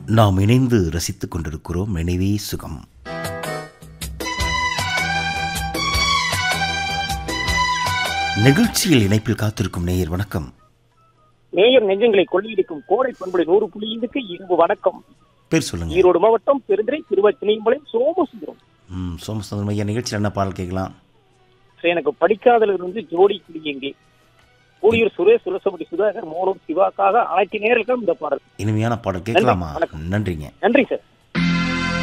நாம் இணைந்து ரசித்துக் கொண்டிருக்கிறோம் நினைவே சுகம் நிகழ்ச்சியில் இணைப்பில் காத்திருக்கும் நேயர் வணக்கம் மேயர் நெஞ்சங்களை கொள்ளையடிக்கும் கோடை பண்புடைய நூறு புள்ளி ஐந்துக்கு இரும்பு வணக்கம் பேர் சொல்லுங்க ஈரோடு மாவட்டம் பெருந்துறை திருவச்சினியம்பாளையம் சோமசுந்தரம் ம் சோமசுந்தரம் ஐயா நிகழ்ச்சியில் என்ன பாடல் கேட்கலாம் சரி, எனக்கு படிக்காதல இருந்து ஜோடி குடியங்கே கூடியூர் சுரேஷ் சுரசபடி சுதாகர் மோனூர் சிவாக்காக அனைத்து நேர்களுக்கும் இந்த பாடல் இனிமையான பாடல் கேட்கலாமா வணக்கம். நன்றிங்க நன்றி சார்